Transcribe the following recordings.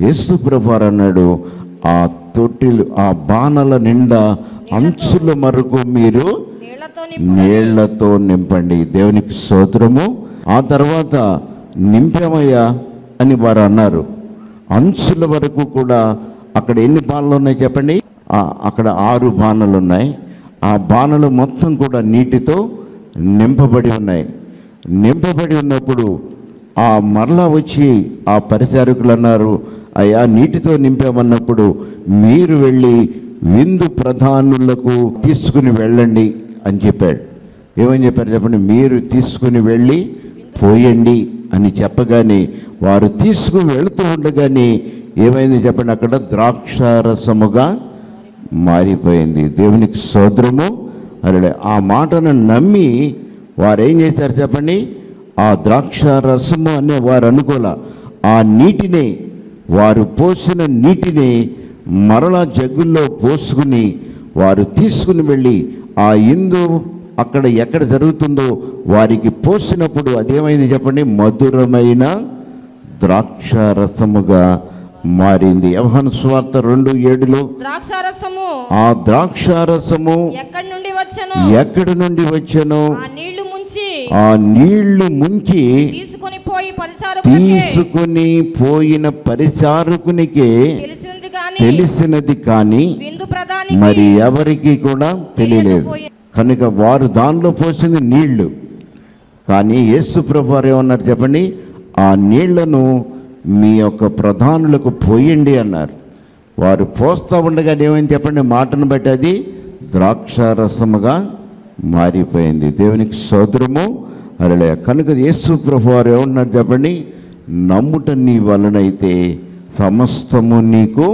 యేసు ప్రభువారు అన్నాడు ఆ తొట్టిలు ఆ బాణల నిండా అంచుల వరకు మీరు నీళ్లతో నీళ్లతో నింపండి దేవునికి స్తోత్రము ఆ తర్వాత నింపామయ్యా అని వారు అన్నారు అంచుల వరకు కూడా అక్కడ ఎన్ని బాణలు ఉన్నాయి చెప్పండి ఆ, అక్కడ ఆరు బాణలు ఉన్నాయి ఆ బాణలు మొత్తం కూడా నీటితో నింపబడి ఉన్నాయి నింపబడి ఉన్నప్పుడు ఆ మరలా వచ్చి ఆ పరిచారకులు అన్నారు అయ్యా నీటితో నింపామన్నప్పుడు మీరు వెళ్ళి విందు ప్రధానులకు తీసుకుని వెళ్ళండి అని చెప్పాడు ఏమని చెప్పారు చెప్పండి మీరు తీసుకుని వెళ్ళి పోయండి అని చెప్పగానే వారు తీసుకుని వెళుతూ ఉండగానే ఏమైంది చెప్పండి అక్కడ ద్రాక్షారసముగా మారిపోయింది దేవునికి సోదరము అరే ఆ మాటను నమ్మి వారు ఏం చేశారు చెప్పండి ఆ ద్రాక్ష రసము అనే వారు అనుకోల ఆ నీటిని వారు పోసిన నీటిని మరలా జగ్గుల్లో పోసుకుని వారు తీసుకుని వెళ్ళి ఆ ఇందు అక్కడ ఎక్కడ జరుగుతుందో వారికి పోసినప్పుడు అదేమైంది చెప్పండి మధురమైన ద్రాక్ష రసముగా మారింది యవహన స్వార్థ రెండు ఏడులో ద్రాక్షారసము ఆ ద్రాక్షారసము ఎక్కడి నుండి వచ్చెను ఎక్కడి నుండి వచ్చానో ఆ నీళ్లు ముంచి ఆ నీళ్లు ముంచి తీసుకొని పోయి పరిసారకులకే తీసుకుని పోయిన పరిచారకునికే తెలిసింది గాని తెలిసినది కానీ విందు ప్రధాని మరి ఎవరికి కూడా తెలియలేదు కనుక వారు దానిలో పోసింది నీళ్లు కానీ యేసు ప్రభు వారు ఏమన్నారు చెప్పండి ఆ నీళ్లను మీ యొక్క ప్రధానులకు పోయండి అన్నారు వారు పోస్తూ ఉండగా ఏమని చెప్పండి మాటను బట్టి అది ద్రాక్షారసముగా మారిపోయింది దేవునికి సోదరము అరలే కనుక యేసు ప్రభు వారు ఏమన్నారు చెప్పండి నమ్ముట నీ వలనైతే సమస్తము నీకు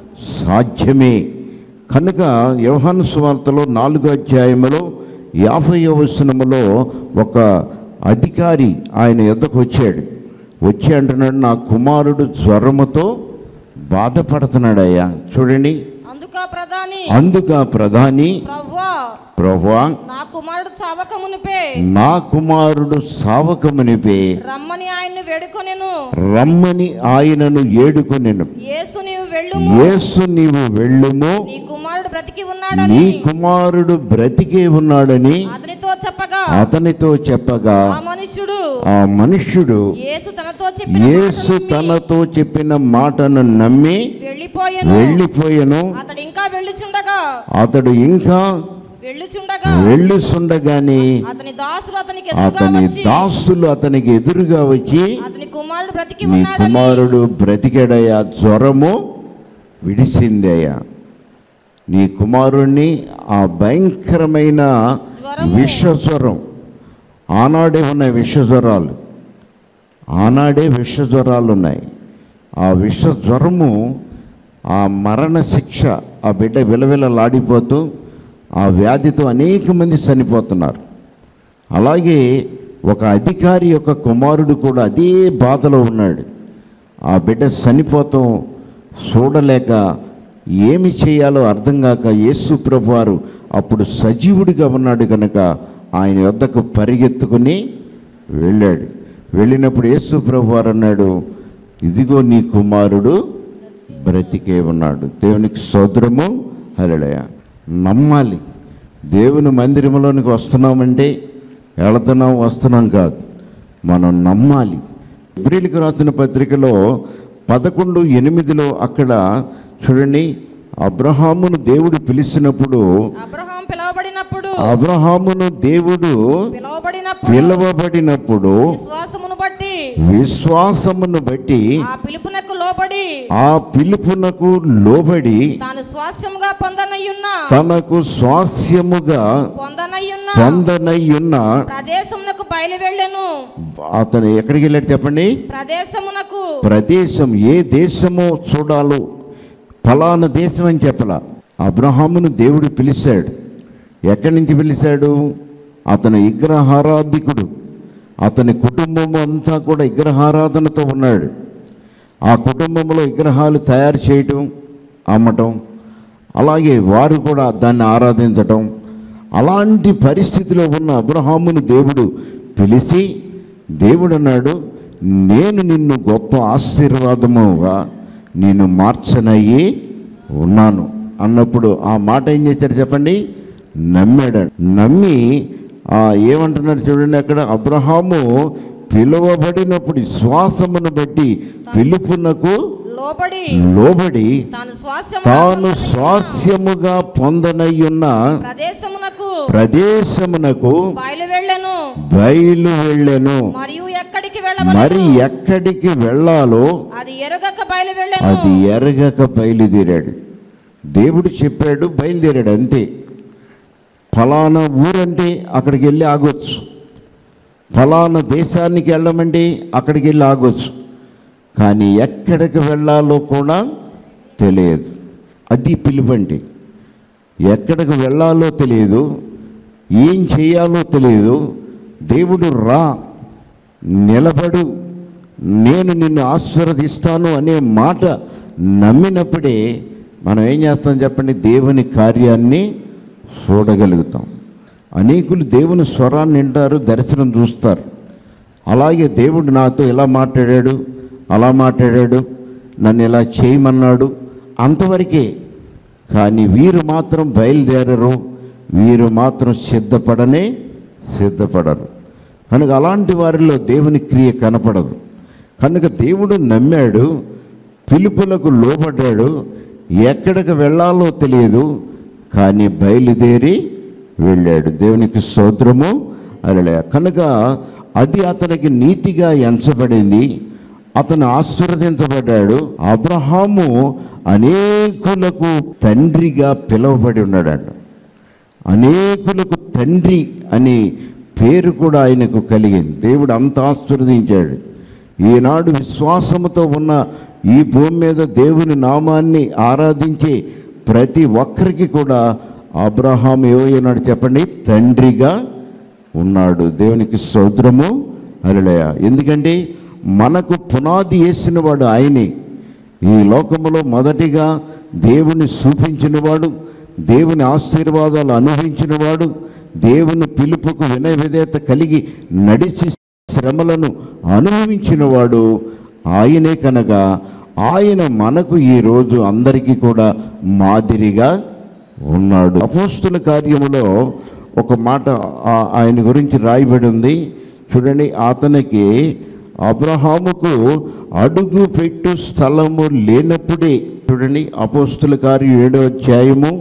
సాధ్యమే కనుక యోహాను సువార్తలో నాలుగో అధ్యాయములో యాభై వచనములో ఒక అధికారి ఆయన యొద్దకు వచ్చాడు వచ్చి అంటున్నాడు నా కుమారుడు జ్వరముతో బాధపడుతున్నాడయ్యా చూడండి అందుక ప్రధాని అందుక ప్రధాని ప్రవ్వా ప్రభువా నా కుమారుడు చావక మునిపే నా కుమారుడు సావకమునిపే రమ్మని ఆయన్ని వేడుకొనెను రమ్మని ఆయనను ఏడుకొనెను యేసు నీవు వెళ్ళుము యేసు నీవు వెళ్ళుము నీ కుమారుడు బ్రతికి ఉన్నాడని నీ కుమారుడు బ్రతికే ఉన్నాడని అతనితో చెప్పగా అతనితో చెప్పగా ఆ మనుష్యుడు ఆ మనుష్యుడు యేసు తనతో చెప్పిన యేసు మాటలు నమ్మి తనతో చెప్పిన మాటను నమ్మి వెళ్ళిపోయెను వెళ్ళిపోయెను అతడు ఇంకా వెళ్ళుచుండగా అతడు ఇంకా వెళ్ళుచుండగా వెళ్ళుచుండగాని అతని దాసులు అతనికి ఎదురుగా అతని వచ్చి దాసులు అతనికి ఎదురుగా వచ్చి అతని కుమారుడు బ్రతికి నీ ఉన్నాడని కుమారుడు బ్రతికాడయ్యా జ్వరము విడిసిందయ్యా నీ కుమారుణ్ణి ఆ భయంకరమైన జ్వరము. విషజ్వరం ఆనాడే ఉన్నాయి విషజ్వరాలు ఆనాడే విషజ్వరాలు ఉన్నాయి ఆ విషజ్వరము ఆ మరణ శిక్ష ఆ బిడ్డ విలవిలలాడిపోతూ ఆ వ్యాధితో అనేక మంది చనిపోతున్నారు అలాగే ఒక అధికారి యొక్క కుమారుడు కూడా అదే బాధలో ఉన్నాడు ఆ బిడ్డ చనిపోతాం చూడలేక ఏమి చేయాలో అర్థం కాక యేసు ప్రభువారు అప్పుడు సజీవుడిగా ఉన్నాడు కనుక ఆయన వద్దకు పరిగెత్తుకుని వెళ్ళాడు వెళ్ళినప్పుడు యేసు ప్రభువారు అన్నాడు ఇదిగో నీ కుమారుడు బ్రతికే ఉన్నాడు దేవునికి సోదరము హరళయ నమ్మాలి దేవుని మందిరంలోనికి వస్తున్నామంటే వెళుతున్నాం వస్తున్నాం కాదు మనం నమ్మాలి ఎబ్రిల్కి రాసిన పత్రికలో పదకొండు ఎనిమిదిలో అక్కడ చూడండి అబ్రహామును దేవుడు పిలిచినప్పుడు అబ్రహాం పిలువబడినప్పుడు అబ్రహామును దేవుడు పిలువబడినప్పుడు పిలవబడినప్పుడు విశ్వాసమును బట్టి విశ్వాసమును బట్టి ఆ పిలుపునకు లోబడి ఆ పిలుపునకు లోబడి తాను స్వాస్యముగా పొందనయ్యున్న తనకు స్వాస్యముగా పొందనయ్యున్న పొందనయ్యున్న ప్రదేశమునకు బయలు వెళ్ళెను అతను ఎక్కడికి వెళ్ళాడు చెప్పండి ప్రదేశమునకు ప్రదేశం ఏ దేశమో చూడాలో ఫలానా దేశం అని చెప్పలా అబ్రహామును దేవుడు పిలిచాడు ఎక్కడి నుంచి పిలిచాడు అతను విగ్రహారాధికుడు అతని కుటుంబం అంతా కూడా విగ్రహారాధనతో ఉన్నాడు ఆ కుటుంబంలో విగ్రహాలు తయారు చేయటం అమ్మటం అలాగే వారు కూడా దాన్ని ఆరాధించటం అలాంటి పరిస్థితిలో ఉన్న అబ్రహామును దేవుడు పిలిచి దేవుడు అన్నాడు నేను నిన్ను గొప్ప ఆశీర్వాదముగా నేను మార్చనయ్యి ఉన్నాను అన్నప్పుడు ఆ మాట ఏం చేశాడు చెప్పండి నమ్మాడు నమ్మి ఆ ఏమంటున్నాడు చూడండి అక్కడ అబ్రహాము పిలువబడినప్పుడు విశ్వాసమును బట్టి పిలుపునకు లోబడి లోబడి తాను స్వాస్యం తాను స్వాస్యముగా పొందనయ్యున్న ప్రదేశమునకు ప్రదేశమునకు బయలు వెళ్ళెను బయలు వెళ్ళెను మరియు ఎక్కడికి మరి వెళ్ళవలను ఎక్కడికి వెళ్ళాలో అది ఎరగక బయలు వెళ్ళెను అది ఎరగక బయలుదేరాడు దేవుడు చెప్పాడు బయలుదేరాడు అంతే ఫలానా ఊరంటే అక్కడికి వెళ్ళి ఆగొచ్చు ఫలానా దేశానికి వెళ్ళమంటే అక్కడికి వెళ్ళి ఆగొచ్చు కానీ ఎక్కడికి వెళ్ళాలో కూడా తెలియదు అది పిలుపండి ఎక్కడికి వెళ్ళాలో తెలియదు ఏం చేయాలో తెలియదు దేవుడు రా నిలబడు నేను నిన్ను ఆశీర్వదిస్తాను అనే మాట నమ్మినప్పుడే మనం ఏం చేస్తాం చెప్పండి దేవుని కార్యాన్ని చూడగలుగుతాం అనేకులు దేవుని స్వరాన్ని వింటారు దర్శనం చూస్తారు అలాగే దేవుడు నాతో ఇలా మాట్లాడాడు అలా మాట్లాడాడు నన్ను ఇలా చేయమన్నాడు అంతవరకే కానీ వీరు మాత్రం బయలుదేరరు వీరు మాత్రం సిద్ధపడనే సిద్ధపడరు కనుక అలాంటి వారిలో దేవుని క్రియ కనపడదు కనుక దేవుడు నమ్మాడు పిలుపులకు లోబడ్డాడు ఎక్కడికి వెళ్ళాలో తెలియదు కానీ బయలుదేరి వెళ్ళాడు దేవునికి స్తోత్రము అలలే కనుక అది అతనికి నీతిగా ఎంచబడింది అతను ఆశీర్వదించబడ్డాడు అబ్రహాము అనేకులకు తండ్రిగా పిలువబడి ఉన్నాడంట అనేకులకు తండ్రి అనే పేరు కూడా ఆయనకు కలిగింది దేవుడు అంత ఆశీర్వదించాడు ఈనాడు విశ్వాసముతో ఉన్న ఈ భూమి మీద దేవుని నామాన్ని ఆరాధించే ప్రతి ఒక్కరికి కూడా అబ్రహాం ఏమయ్యున్నాడు చెప్పండి తండ్రిగా ఉన్నాడు దేవునికి సౌద్రము అలలయ ఎందుకంటే మనకు పునాది వేసిన వాడు ఆయనే ఈ లోకములో మొదటిగా దేవుని చూపించినవాడు దేవుని ఆశీర్వాదాలు అనుభవించినవాడు దేవుని పిలుపుకు వినయ విధేయత కలిగి నడిచి శ్రమలను అనుభవించినవాడు ఆయనే కనుక ఆయన మనకు ఈరోజు అందరికీ కూడా మాదిరిగా ఉన్నాడు అపోస్తుల కార్యములో ఒక మాట ఆ- ఆయన గురించి రాయబడి ఉంది చూడండి అతనికి అబ్రహాముకు అడుగు పెట్టు స్థలము లేనప్పుడే చూడండి అపోస్తుల కార్యం ఏడో అధ్యాయము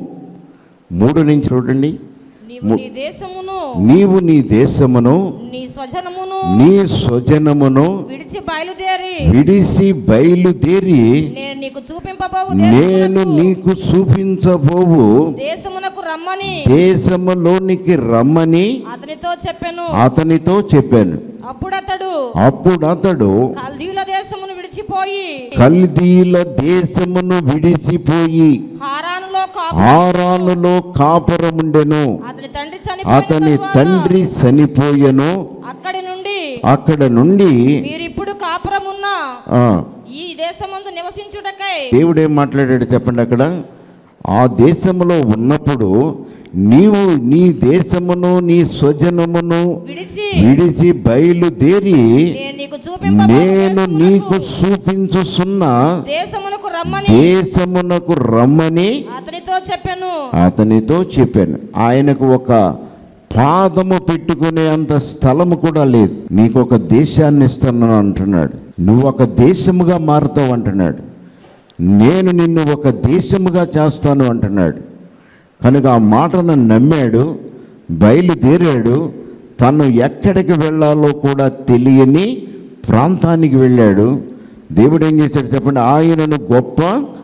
మూడు నుంచి చూడండి నీవు నీ దేశమును నీవు నీ దేశమును నీ స్వజనమును నీ స్వజనమును విడిచి బయలుదేరి విడిసి బయలుదేరి నేను నీకు చూపింపబోవు నేను దేశమునకు- నీకు చూపించబోవు దేశమునకు రమ్మని దేశములోనికి రమ్మని అతనితో చెప్పాను అతనితో చెప్పాను అప్పుడతడు అప్పుడు అతడు కల్దీల దేశమును విడిచిపోయి కల్దీల దేశమును విడిచిపోయి హారానులో కాపు ఆరానులో కాపురముండెను అతని తండ్రి చనిపోయిన అతని తరువాత తండ్రి చనిపోయెను అక్కడి నుండి అక్కడ నుండి మీరిప్పుడు కాపురమున్న ఆ, ఈ దేశమందు నివసించుటకై దేవుడు ఏం మాట్లాడాడు చెప్పండి అక్కడ ఆ దేశములో ఉన్నప్పుడు నీవు నీ దేశమును నీ స్వజనమును విడిచి విడిచి బయలుదేరి నేను నీకు చూపింపబోవు నేను నీకు దేశమునకు- చూపించుచున్న దేశమునకు రమ్మని దేశమునకు రమ్మని అతనితో చెప్పాను అతనితో చెప్పాను ఆయనకు ఒక పాదము పెట్టుకునే అంత స్థలము కూడా లేదు నీకు ఒక దేశాన్ని ఇస్తాను అంటున్నాడు నువ్వు ఒక దేశముగా మారుతావు అంటున్నాడు నేను నిన్ను ఒక దేశముగా చేస్తాను అంటున్నాడు కనుక ఆ మాటను నమ్మాడు బయలుదేరాడు తను ఎక్కడికి వెళ్ళాలో కూడా తెలియని ప్రాంతానికి వెళ్ళాడు దేవుడు ఏం చేశాడు చెప్పండి ఆయనను గొప్ప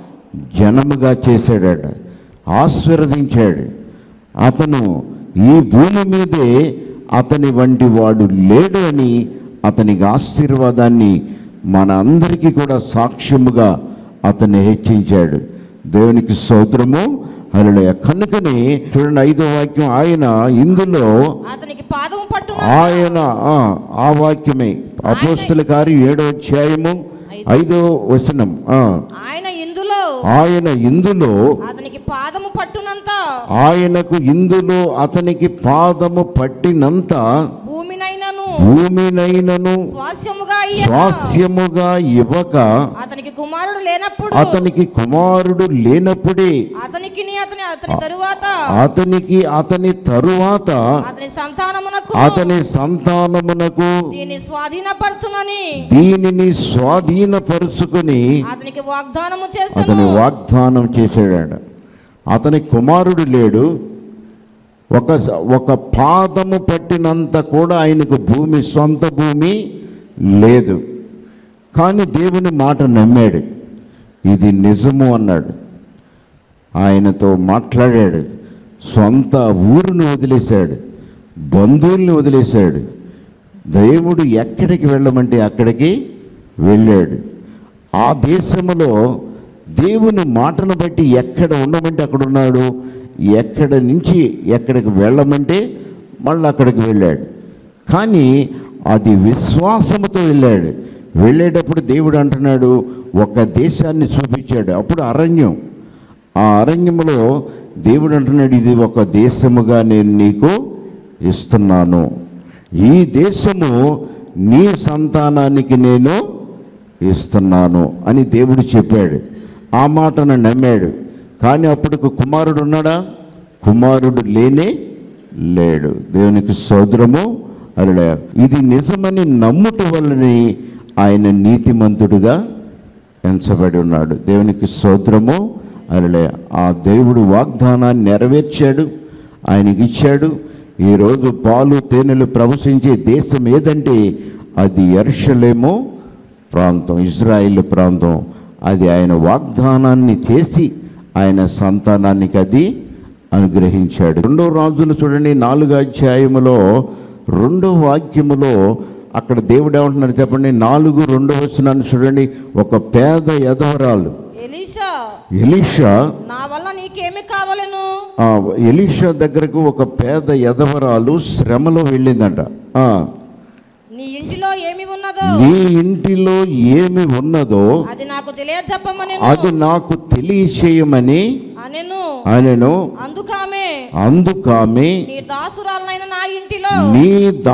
జనముగా చేశాడట ఆశీర్వదించాడు అతను ఈ భూమి మీదే అతని వంటి వాడు లేడు అని అతనికి ఆశీర్వాదాన్ని మన అందరికీ కూడా సాక్ష్యముగా అతన్ని హెచ్చించాడు దేవునికి సౌద్రము హల్లెలూయా కనుకనే చూడండి ఐదో వాక్యం ఆయన ఇందులో అతనికి పాదము పట్టున ఆయన ఆ, ఆ వాక్యమే అపోస్తుల కార్యం ఏడో అధ్యాయము ఐదో వచనం ఆ, ఆయన ఇందులో ఆయన ఇందులో అతనికి పాదము పట్టునంత ఆయనకు ఇందులో అతనికి పాదము పట్టినంత భూమినైనను భూమినైనను స్వాస్యముగా ఇయ్యక స్వాస్యముగా ఇవ్వక అతనికి కుమారుడు లేనప్పుడు అతనికి కుమారుడు లేనప్పుడే అతనికి అతని అతని తరువాత అతనికి అతని తరువాత అతని సంతానమునకు అతని సంతానమునకు దీన్ని స్వాధీనపరుచునని దీనిని స్వాధీనపరుచుకుని అతనికి వాగ్దానము అతని చేశాను వాగ్దానం చేశాడు అతని కుమారుడు లేడు ఒక ఒక పాదము పట్టినంత కూడా ఆయనకు భూమి సొంత భూమి లేదు కానీ దేవుని మాట నమ్మాడు ఇది నిజము అన్నాడు ఆయనతో మాట్లాడాడు సొంత ఊరును వదిలేశాడు బంధువుల్ని వదిలేశాడు దేవుడు ఎక్కడికి వెళ్ళమంటే అక్కడికి వెళ్ళాడు ఆ దేశములో దేవుని మాటను బట్టి ఎక్కడ ఉండమంటే అక్కడ ఉన్నాడు ఎక్కడ నుంచి ఎక్కడికి వెళ్ళమంటే మళ్ళీ అక్కడికి వెళ్ళాడు కానీ అది విశ్వాసముతో వెళ్ళాడు వెళ్ళేటప్పుడు దేవుడు అంటున్నాడు ఒక దేశాన్ని చూపించాడు అప్పుడు అరణ్యం ఆ అరణ్యములో దేవుడు అంటున్నాడు ఇది ఒక దేశముగా నేను నీకు ఇస్తున్నాను ఈ దేశము నీ సంతానానికి నేను ఇస్తున్నాను అని దేవుడు చెప్పాడు ఆ మాటను నమ్మాడు కానీ అప్పటికి కుమారుడు ఉన్నాడా కుమారుడు లేనే లేడు దేవునికి సోదరము అలా ఇది నిజమని నమ్ముట వల్లని ఆయన నీతిమంతుడుగా ఎంచబడి ఉన్నాడు దేవునికి స్తోత్రము అరలే ఆ దేవుడు వాగ్దానాన్ని నెరవేర్చాడు ఆయనకి ఇచ్చాడు ఈరోజు పాలు తేనెలు ప్రవశించే దేశం ఏదంటే అది ఎర్షలేమో ప్రాంతం ఇజ్రాయిల్ ప్రాంతం అది ఆయన వాగ్దానాన్ని చేసి ఆయన సంతానానికి అది అనుగ్రహించాడు రెండో రాజులు చూడండి నాలుగో అధ్యాయములో రెండో వాక్యములో అక్కడ దేవుడు ఏమంటున్నారు చెప్పండి నాలుగు రెండో వచనాన్ని చూడండి ఒక పేద యధవరాలు ఎలీషా ఎలీషా నా వల్ల నీకేమి కావాలను ఆ, ఎలీషా దగ్గరకు ఒక పేద యధవరాలు శ్రమలో వెళ్ళిందంట ఆ, నీ ఇంటిలో ఏమి ఉన్నదో నీ ఇంటిలో ఏమి ఉన్నదో అది నాకు తెలియజెప్పమని అది నాకు తెలియచేయమని అనెను ఆయనను అందుకామె అందుకామె నీ దాసురాలనైన నా ఇంటిలో నీ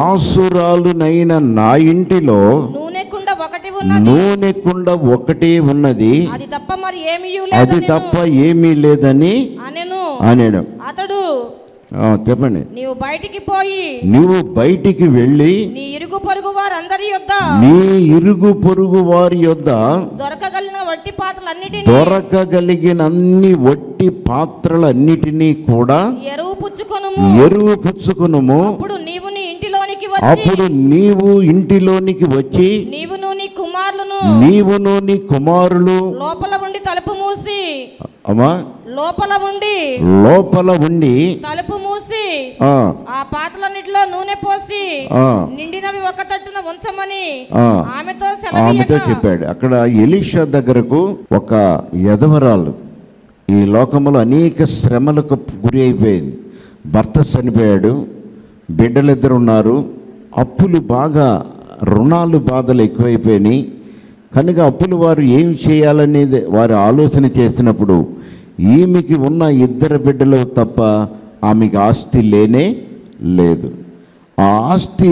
దాసురాలునైన నా ఇంటిలో నూనె కుండ ఒకటి ఉన్నది నూనె కుండ ఒకటే ఉన్నది అది తప్ప మరి ఏమీ అది లేదు తప్ప ఏమీ లేదని అనెను అనేను అతడు ఆ, చెప్పండి నీవు బయటికి పోయి నీవు బయటికి వెళ్ళి నీ ఇరుగు పొరుగు వారందరి యొద్ద నీ ఇరుగు పొరుగు వారి యొద్ద దొరకగలిగిన వట్టి పాత్రలన్నిటిని దొరకగలిగిన అన్ని వట్టి పాత్రలన్నిటినీ కూడా ఎరువు పుచ్చుకొను ఎరువు పుచ్చుకునుము అప్పుడు నీవు నీ ఇంటిలోనికి వచ్చి అప్పుడు నీవు ఇంటిలోనికి వచ్చి నీవును నీ కుమారులను నీవును నీ కుమారులు లోపల ఉండి తలుపు మూసి అమ్మా లోపల ఉండి లోపల ఉండి తలుపు మూసి ఆ, ఆ పాత్రలన్నిటిలో నూనె పోసి ఆ, నిండినవి ఒక తట్టున ఉంచమని ఆ. ఆమెతో ఆమెతో సెలవు చెప్పాడు అక్కడ ఎలీషా దగ్గరకు ఒక యధవరాలు ఈ లోకంలో అనేక శ్రమలకు గురి అయిపోయింది భర్త చనిపోయాడు బిడ్డలిద్దరు ఉన్నారు అప్పులు బాగా రుణాలు బాధలు ఎక్కువైపోయినాయి కనుక అప్పులు వారు ఏం చేయాలనేది వారు ఆలోచన చేసినప్పుడు ఈమెకి ఉన్న ఇద్దరు బిడ్డలు తప్ప ఆమెకి ఆస్తి లేనే లేదు ఆ ఆస్తి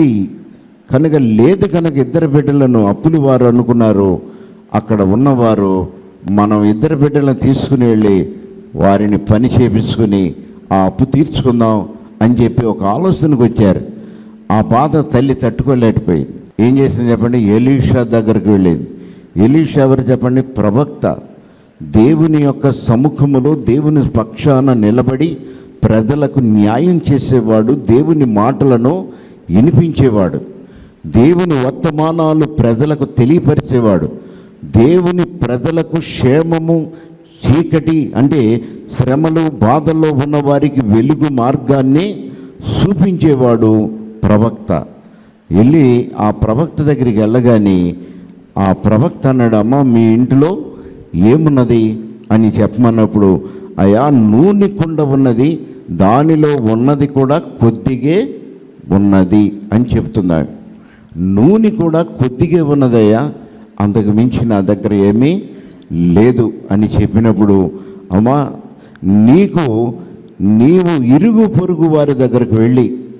కనుక లేదు కనుక ఇద్దరు బిడ్డలను అప్పులు వారు అనుకున్నారు అక్కడ ఉన్నవారు మనం ఇద్దరు బిడ్డలను తీసుకుని వెళ్ళి వారిని పని చేపించుకుని ఆ అప్పు తీర్చుకుందాం అని చెప్పి ఒక ఆలోచనకు వచ్చారు ఆ బాధ తల్లి తట్టుకోలేకపోయింది ఏం చేసింది చెప్పండి ఎలీషా దగ్గరికి వెళ్ళింది ఎలీషా ఎవరు చెప్పండి ప్రవక్త దేవుని యొక్క సముఖములో దేవుని పక్షాన నిలబడి ప్రజలకు న్యాయం చేసేవాడు దేవుని మాటలను వినిపించేవాడు దేవుని వర్తమానాలు ప్రజలకు తెలియపరిచేవాడు దేవుని ప్రజలకు క్షేమము చీకటి అంటే శ్రమలు బాధల్లో ఉన్న వారికి వెలుగు మార్గాన్ని చూపించేవాడు ప్రవక్త వెళ్ళి ఆ ప్రవక్త దగ్గరికి వెళ్ళగానే ఆ ప్రవక్త అన్నాడు అమ్మ మీ ఇంటిలో ఏమున్నది అని చెప్పమన్నప్పుడు అయా నూనె కుండ ఉన్నది దానిలో ఉన్నది కూడా కొద్దిగే ఉన్నది అని చెప్తున్నాడు నూనె కూడా కొద్దిగే ఉన్నదయ్యా అంతకు మించి నా దగ్గర ఏమీ లేదు అని చెప్పినప్పుడు అమ్మా నీకు నీవు ఇరుగు పొరుగు వారి దగ్గరకు వెళ్ళి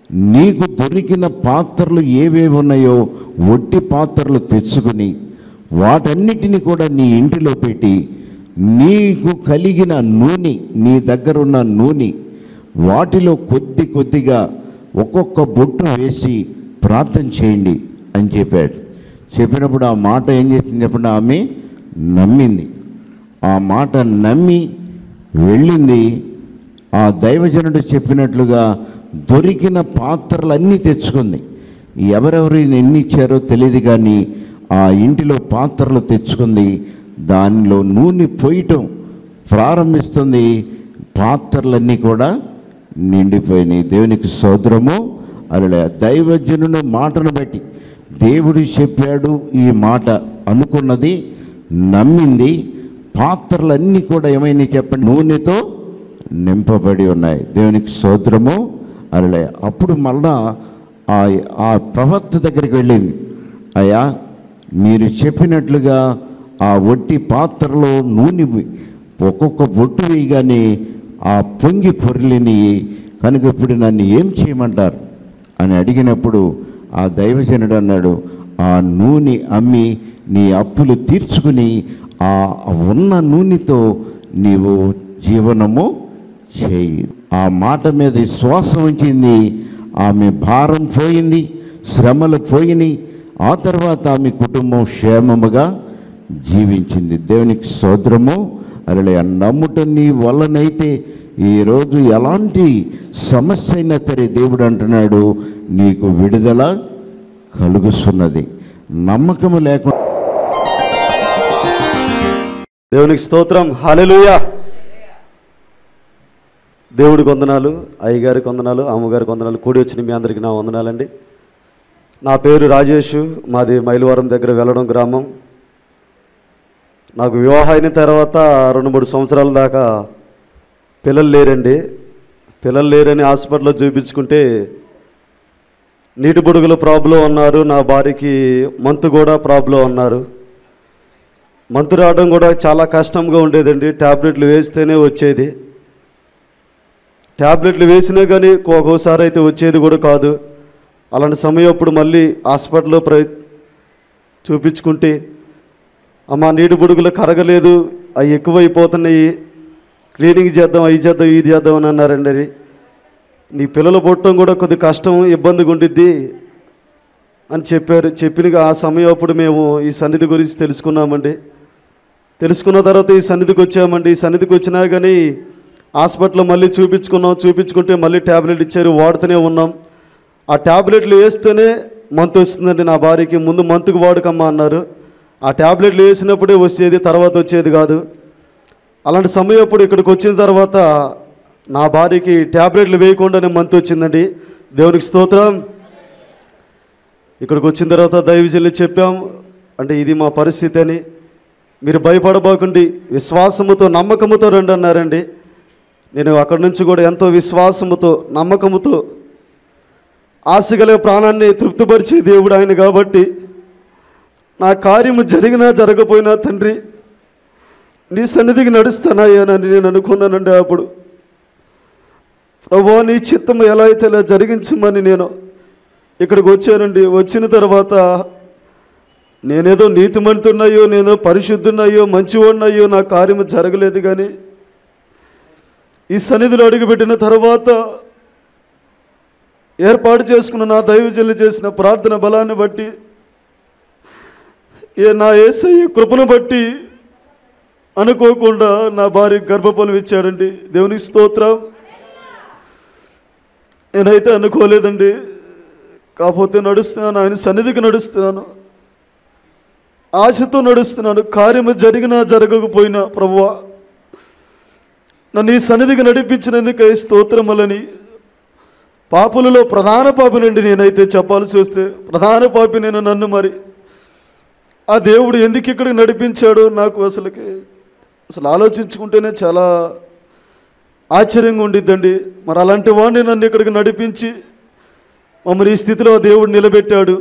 నీకు దొరికిన పాత్రలు ఏవేవి ఉన్నాయో ఒట్టి పాత్రలు తెచ్చుకుని వాటన్నిటిని కూడా నీ ఇంటిలో పెట్టి నీకు కలిగిన నూనె నీ దగ్గర ఉన్న నూనె వాటిలో కొద్ది కొద్దిగా ఒక్కొక్క బొట్టు వేసి ప్రార్థన చేయండి అని చెప్పాడు చెప్పినప్పుడు ఆ మాట ఏం చేసింది చెప్పండి ఆమె నమ్మింది ఆ మాట నమ్మి వెళ్ళింది ఆ దైవజనుడు చెప్పినట్లుగా దొరికిన పాత్రలన్నీ తెచ్చుకుంది ఎవరెవరు ఎన్ని ఇచ్చారో తెలియదు కానీ ఆ ఇంటిలో పాత్రలు తెచ్చుకుంది దానిలో నూనె పోయటం ప్రారంభిస్తుంది పాత్రలన్నీ కూడా నిండిపోయినాయి దేవునికి సోదరము అలా దైవజనుని మాటను బట్టి దేవుడు చెప్పాడు ఈ మాట అనుకున్నది నమ్మింది పాత్రలన్నీ కూడా ఏమైనా చెప్పండి నూనెతో నింపబడి ఉన్నాయి దేవునికి సోదరము అలా అప్పుడు మళ్ళా ఆ ఆ ప్రవక్త దగ్గరికి వెళ్ళింది అయ్యా మీరు చెప్పినట్లుగా ఆ ఒట్టి పాత్రలో నూనె ఒక్కొక్క బొట్టు వేయగానే ఆ పొంగి పొరిలిని కనుక ఇప్పుడు నన్ను ఏం చేయమంటారు అని అడిగినప్పుడు ఆ దైవజనుడు అన్నాడు ఆ నూనె అమ్మి నీ అప్పులు తీర్చుకుని ఆ ఉన్న నూనెతో నీవు జీవనము చేయి ఆ మాట మీద విశ్వాసం ఉంచింది ఆమె భారం పోయింది శ్రమలు పోయినాయి ఆ తర్వాత ఆమె కుటుంబం క్షేమముగా జీవించింది దేవునికి సోదరము అరలే నమ్ముట నీ వల్లనైతే ఈరోజు ఎలాంటి సమస్య అయినా సరే దేవుడు అంటున్నాడు నీకు విడుదల కలుగుతున్నది నమ్మకము లేకుండా దేవునికి స్తోత్రం హల్లెలూయా దేవుడికి వందనాలు అయ్యగారికి వందనాలు అమ్మగారికి వందనాలు కూడి వచ్చిన మీ అందరికీ నా వందనాలండి నా పేరు రాజేష్ మాది మైలవరం దగ్గర వెళ్ళడం గ్రామం నాకు వివాహం అయిన తర్వాత రెండు మూడు సంవత్సరాల దాకా పిల్లలు లేరండి పిల్లలు లేరని హాస్పిటల్లో చూపించుకుంటే నీటి బుడుగుల ప్రాబ్లం అన్నారు నా భార్యకి మంతు కూడా ప్రాబ్లం అన్నారు మంతు రావడం కూడా చాలా కష్టంగా ఉండేదండి ట్యాబ్లెట్లు వేస్తేనే వచ్చేది ట్యాబ్లెట్లు వేసినా కానీ ఒక్కోసారి అయితే వచ్చేది కూడా కాదు అలాంటి సమయం అప్పుడు మళ్ళీ హాస్పిటల్లో ప్ర చూపించుకుంటే అమ్మ నీటి బుడుగులు కరగలేదు అవి ఎక్కువైపోతున్నాయి క్లీనింగ్ చేద్దాం అవి చేద్దాం ఇది చేద్దాం అని అన్నారండి అది నీ పిల్లలు పుట్టడం కూడా కొద్ది కష్టం ఇబ్బందిగా ఉండిద్ది అని చెప్పారు చెప్పిన ఆ సమయం అప్పుడు మేము ఈ సన్నిధి గురించి తెలుసుకున్నామండి తెలుసుకున్న తర్వాత ఈ సన్నిధికి వచ్చామండి ఈ సన్నిధికి వచ్చినా కానీ హాస్పిటల్లో మళ్ళీ చూపించుకున్నాం చూపించుకుంటే మళ్ళీ ట్యాబ్లెట్ ఇచ్చారు వాడుతూనే ఉన్నాం ఆ ట్యాబ్లెట్లు వేస్తేనే మంత్ వస్తుందండి నా భార్యకి ముందు మంత్కి వాడుకమ్మా అన్నారు ఆ ట్యాబ్లెట్లు వేసినప్పుడే వచ్చేది తర్వాత వచ్చేది కాదు అలాంటి సమయం అప్పుడు ఇక్కడికి వచ్చిన తర్వాత నా భార్యకి ట్యాబ్లెట్లు వేయకుండానే మంత్ వచ్చిందండి దేవునికి స్తోత్రం ఇక్కడికి వచ్చిన తర్వాత దైవజనులు చెప్పాం అంటే ఇది మా పరిస్థితి అని మీరు భయపడబోకండి విశ్వాసముతో నమ్మకముతో రండి అన్నారండి నేను అక్కడి నుంచి కూడా ఎంతో విశ్వాసముతో నమ్మకముతో ఆశగల ప్రాణాన్ని తృప్తిపరిచే దేవుడు ఆయన కాబట్టి నా కార్యము జరిగినా జరగపోయినా తండ్రి నీ సన్నిధికి నడుస్తానాయనని నేను అనుకున్నానండి అప్పుడు ప్రభు నీ చిత్తం ఎలా అయితే ఇలా జరిగించమని నేను ఇక్కడికి వచ్చానండి వచ్చిన తర్వాత నేనేదో నీతిమంతున్నాయో నేను పరిశుద్ధున్నాయో మంచివాడినయ్యో నా కార్యము జరగలేదు కానీ ఈ సన్నిధిలో అడుగుపెట్టిన తర్వాత ఏర్పాటు చేసుకున్న నా దైవజనులు చేసిన ప్రార్థన బలాన్ని బట్టి ఏ నా ఏసయ్య కృపను బట్టి అనుకోకుండా నా భార్య గర్భఫలం ఇచ్చాడండి దేవునికి స్తోత్రం నేనైతే అనుకోలేదండి కాకపోతే నడుస్తున్నాను ఆయన సన్నిధికి నడుస్తున్నాను ఆశతో నడుస్తున్నాను కార్యము జరిగినా జరగకపోయినా ప్రభువా నన్ను ఈ సన్నిధికి నడిపించినందుకు స్తోత్రములని పాపులలో ప్రధాన పాపినండి నేనైతే చెప్పాల్సి వస్తే ప్రధాన పాపి నేను నన్ను మరి ఆ దేవుడు ఎందుకు ఇక్కడికి నడిపించాడో నాకు అసలుకి అసలు ఆలోచించుకుంటేనే చాలా ఆశ్చర్యంగా ఉండిద్దండి మరి అలాంటి వాడిని నన్ను ఇక్కడికి నడిపించి మమ్మల్ని ఈ స్థితిలో దేవుడు నిలబెట్టాడు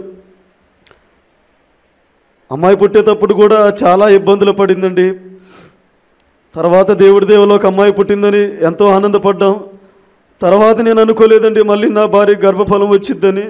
అమ్మాయి పుట్టేటప్పుడు కూడా చాలా ఇబ్బందులు పడిందండి తర్వాత దేవుడి దేవులో ఒక అమ్మాయి పుట్టిందని ఎంతో ఆనందపడ్డాం తర్వాత నేను అనుకోలేదండి మళ్ళీ నా భార్య గర్భఫలం వచ్చిద్దని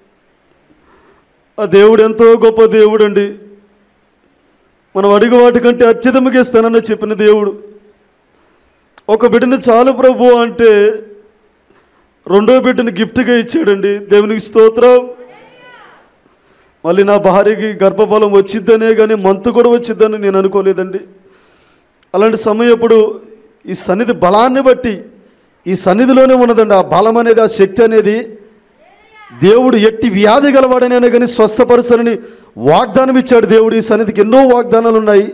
ఆ దేవుడు ఎంతో గొప్ప దేవుడు అండి మనం అడిగి వాటికంటే అత్యధికంగా ఇస్తానని చెప్పిన దేవుడు ఒక బిడ్డని చాలు ప్రభు అంటే రెండో బిడ్డని గిఫ్ట్గా ఇచ్చాడండి దేవునికి స్తోత్రం మళ్ళీ నా భార్యకి గర్భఫలం వచ్చిద్దనే కానీ మంతు కూడా వచ్చిద్దని నేను అనుకోలేదండి అలాంటి సమయప్పుడు ఈ సన్నిధి బలాన్ని బట్టి ఈ సన్నిధిలోనే ఉన్నదండి ఆ బలం అనేది ఆ శక్తి అనేది దేవుడు ఎట్టి వ్యాధి గలవాడనైనా కానీ స్వస్థపరచని వాగ్దానం ఇచ్చాడు దేవుడు ఈ సన్నిధికి ఎన్నో వాగ్దానాలు ఉన్నాయి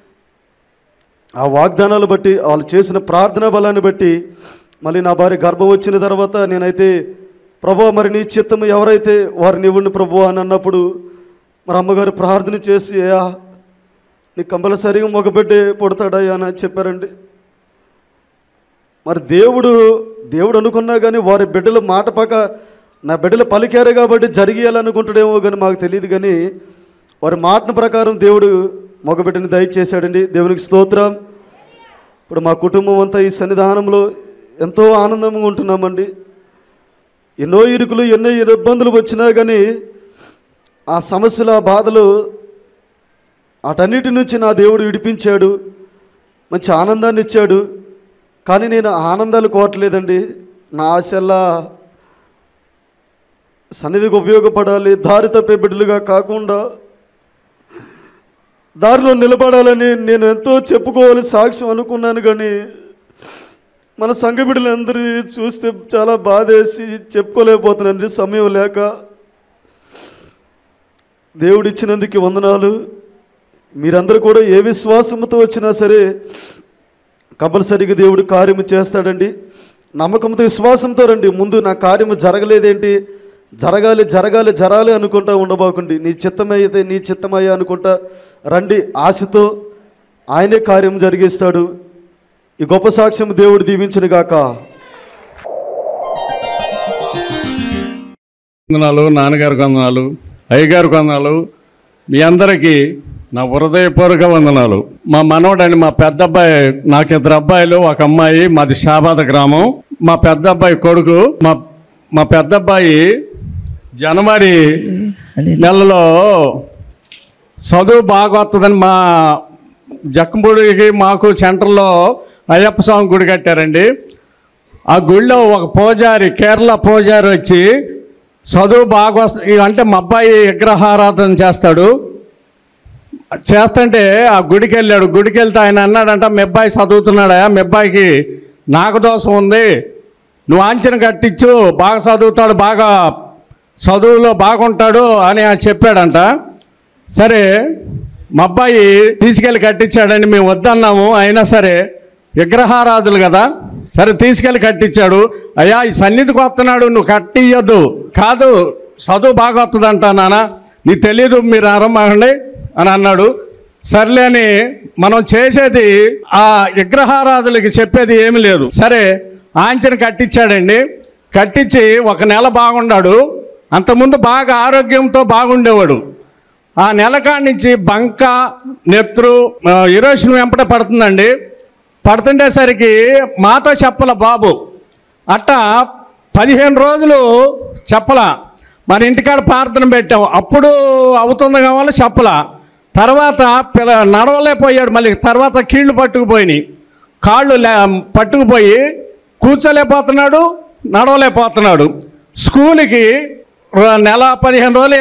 ఆ వాగ్దానాలు బట్టి వాళ్ళు చేసిన ప్రార్థనా బలాన్ని బట్టి మళ్ళీ నా భార్య గర్భం వచ్చిన తర్వాత నేనైతే ప్రభు మరి నీ చిత్తం ఎవరైతే వారిని ఇవ్వండి ప్రభు అని అన్నప్పుడు మరి అమ్మగారు ప్రార్థన చేసి అయ్యా నీ కంపల్సరిగా మగ బిడ్డే పుడతాడయ్యా అని చెప్పారండి మరి దేవుడు దేవుడు అనుకున్నా కానీ వారి బిడ్డల మాట పక్క నా బిడ్డలు పలికారు కాబట్టి జరిగేయాలనుకుంటాడేమో కానీ మాకు తెలియదు కానీ వారి మాటన ప్రకారం దేవుడు మగ బిడ్డని దయచేశాడండి దేవునికి స్తోత్రం ఇప్పుడు మా కుటుంబం అంతా ఈ సన్నిధానంలో ఎంతో ఆనందంగా ఉంటున్నామండి ఎన్నో ఇరుకులు ఎన్నో ఇబ్బందులు వచ్చినా కానీ ఆ సమస్యల ఆ బాధలు అటన్నిటి నుంచి నా దేవుడు విడిపించాడు మంచి ఆనందాన్ని ఇచ్చాడు కానీ నేను ఆనందాలు కోరట్లేదండి నా ఆశల్లా సన్నిధికి ఉపయోగపడాలి దారి తప్పే బిడ్డలుగా కాకుండా దారిలో నిలబడాలని నేను ఎంతో చెప్పుకోవాలి సాక్ష్యం అనుకున్నాను కానీ మన సంఘ బిడ్డలందరినీ చూస్తే చాలా బాధేసి చెప్పుకోలేకపోతున్నానండి సమయం లేక దేవుడిచ్చినందుకు వందనాలు మీరందరూ కూడా ఏ విశ్వాసంతో వచ్చినా సరే కంపల్సరీగా దేవుడు కార్యము చేస్తాడండి నమ్మకంతో విశ్వాసంతో రండి ముందు నా కార్యము జరగలేదేంటి జరగాలి జరగాలి జరాలి అనుకుంటా ఉండబోకండి నీ చిత్తమైతే నీ చిత్తమయ్యా అనుకుంటా రండి ఆశతో ఆయనే కార్యం జరిగిస్తాడు ఈ గొప్ప సాక్ష్యం దేవుడు దీవించును గాక వందనాలు నాన్నగారికి వందనాలు అయ్యగారికి వందనాలు మీ అందరికీ నా హృదయపూర్వక వందనాలు మా మనవడని మా పెద్ద అబ్బాయి నాకు ఇద్దరు అబ్బాయిలు ఒక అమ్మాయి మాది షాబాద్ గ్రామం మా పెద్ద అబ్బాయి కొడుకు మా మా పెద్ద అబ్బాయి జనవరి నెలలో చదువు బాగా వస్తుందని మా జక్కంపూడికి మాకు సెంటర్లో అయ్యప్ప స్వామి గుడి కట్టారండి ఆ గుడిలో ఒక పూజారి కేరళ పూజారి వచ్చి చదువు బాగా వస్త అంటే మా అబ్బాయి విగ్రహారాధన చేస్తాడు చేస్తుంటే ఆ గుడికి వెళ్ళాడు గుడికి వెళ్తే ఆయన అన్నాడంట మీ అబ్బాయి చదువుతున్నాడా మీ అబ్బాయికి నాగదోషం ఉంది నువ్వు ఆంచన కట్టించు బాగా చదువుతాడు బాగా చదువులో బాగుంటాడు అని ఆయన చెప్పాడంట సరే మా అబ్బాయి తీసుకెళ్ళి కట్టించాడని మేము వద్దన్నాము అయినా సరే విగ్రహారాధులు కదా సరే తీసుకెళ్ళి కట్టించాడు అయ్యా ఈ సన్నిధికి వస్తున్నాడు నువ్వు కట్టియొద్దు కాదు చదువు బాగా వస్తుందంట నాన్న నీకు తెలీదు మీరు అరమ్మండి అని అన్నాడు సర్లే అని మనం చేసేది ఆ విగ్రహారాధులకి చెప్పేది ఏమీ లేదు సరే ఆంచన కట్టించాడండి కట్టించి ఒక నెల బాగున్నాడు అంతకుముందు బాగా ఆరోగ్యంతో బాగుండేవాడు ఆ నెల కాడి నుంచి బంక నెత్రు ఇరోషన్ వెంపట పడుతుందండి పడుతుండేసరికి మాతో చెప్పల బాబు అట్టా పదిహేను రోజులు చెప్పల మన ఇంటికాడ ప్రార్థన పెట్టాం అప్పుడు అవుతుంది కావాలి చెప్పల తర్వాత పిల్ల నడవలేకపోయాడు మళ్ళీ తర్వాత కీళ్ళు పట్టుకుపోయినాయి కాళ్ళు లే పట్టుకుపోయి కూర్చోలేకపోతున్నాడు నడవలేకపోతున్నాడు స్కూల్కి నెల పదిహేను రోజులు